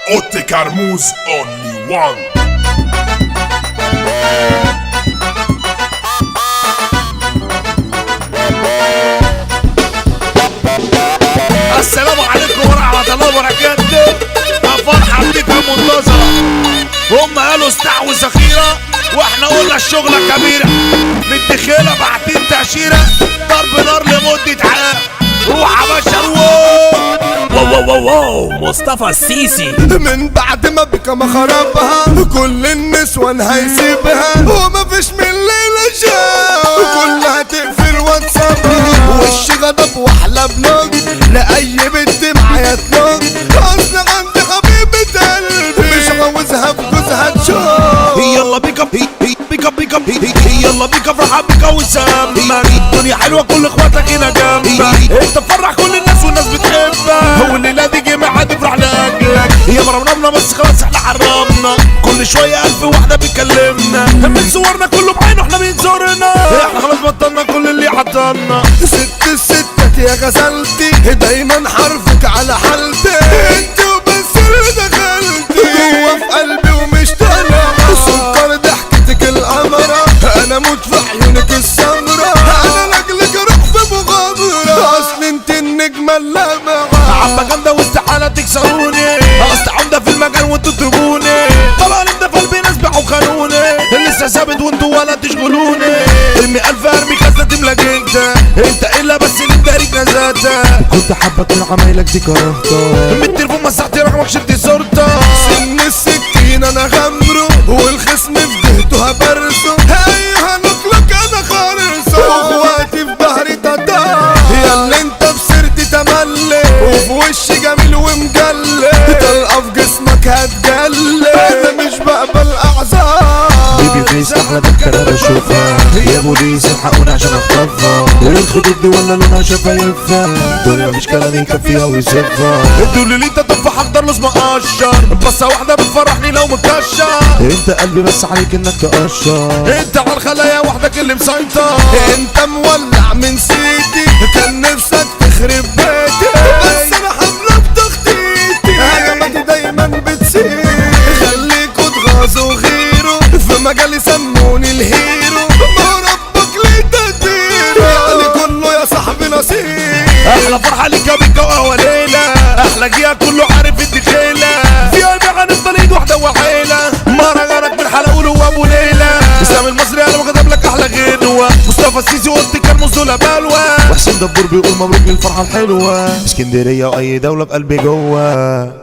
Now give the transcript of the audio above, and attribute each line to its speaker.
Speaker 1: اوتي كرموز اونلي وان
Speaker 2: السلام عليكم ورحمة الله وبركاته فرحة بيكم منتظرة هم قالوا استحوذ أخيرة واحنا قلنا الشغلة كبيرة متدخلة بعتين تأشيرة ضرب نار لمدة عام روح يا باشا روح
Speaker 3: واو واو واو واو مصطفى السيسي
Speaker 4: من بعد ما بكى ما خربها كل النسوان هيسيبها وما فيش من الليلة جاء كلها تقفل واتسابها وش غضب واحلى بلوج لأي بنت معايا تلوج اصل عندي حبيبة قلبي مش عاوزها بجوزها تشوف
Speaker 2: يلا بيك اب هي هي بيك اب بيك اب هي هي يلا بيك افرح بيك وسامك الدنيا حلوه كل اخواتك هنا جنبك انت فرح كل الناس والناس بتحبك هو الليله دي جه حد يفرح لاجلك يا مرمرمنا بس خلاص احنا حرمنا كل شويه الف واحده بتكلمنا من صورنا كله بعينه احنا بينظرنا احنا خلاص بطلنا كل اللي حطلنا
Speaker 4: ست الستات يا غزلتي دايما حرفك على حالتي انت وبس اللي دخلتي جوا في قلبي ومش طالع سكر ضحكتك القمرة انا موت في عيونك السمرة انا لاجلك اروح في مغامرة اصل انت النجمة اللامعة
Speaker 2: عبا جامده واستحاله تكسروني اصل عمده في المجال وانتوا تجيبوني طبعا انت في قلبي ناس باعوا خانوني لسه ثابت وانتوا ولا تشغلوني ارمي الف ارمي كاسه تملى جنتا انت الا بس اللي مدارك نزاتا كنت حابه طول عمايلك دي كرهتها من التليفون مسحت رقمك شلت صورتك
Speaker 4: سن السكين انا غمره والخصم في جهته هبرسه ايوه هنطلق انا خالصه واخواتي في ظهري تتار يا اللي انت في سيرتي تملي وفي وشي جميل ومجلي طلقه في جسمك هتجلي انا مش بقبل اعذار
Speaker 2: بيبي فيس احلى بنت انا بشوفها يا بوليس الحقوني عشان اخطفها الخدود دي ولا لونها شفايفها الدنيا مش كلام يكفيها ويصفها ادوا لي انت تفاح اخضر لازم اقشر بصه واحده بتفرحني لو مكشر انت قلبي بس عليك انك تقشر انت على الخلايا وحدك اللي مسيطر
Speaker 4: انت مولع من سيدي كان نفسك تخرب بيتي بس انا حمله بتخطيتي هجماتي دايما بتسير خليكوا تغازوا غيره في مجالي سموني الهيرو ما هو ربك ليه تدبيره يعني كله يا صاحبي نصيب
Speaker 2: احلى فرحه ليك يا بيك ووليله احلى جيها كله عارف الدخيله فيها بيع هنفضل ايد واحده وعيله مهرجانك من حلقول وابو ليله اسلام المصري انا وكتب لك احلى غنوه مصطفى السيسي قلت كان مصدوله بلوه وحسين دبور بيقول مبروك للفرحه الحلوه اسكندريه واي دوله بقلبي جوه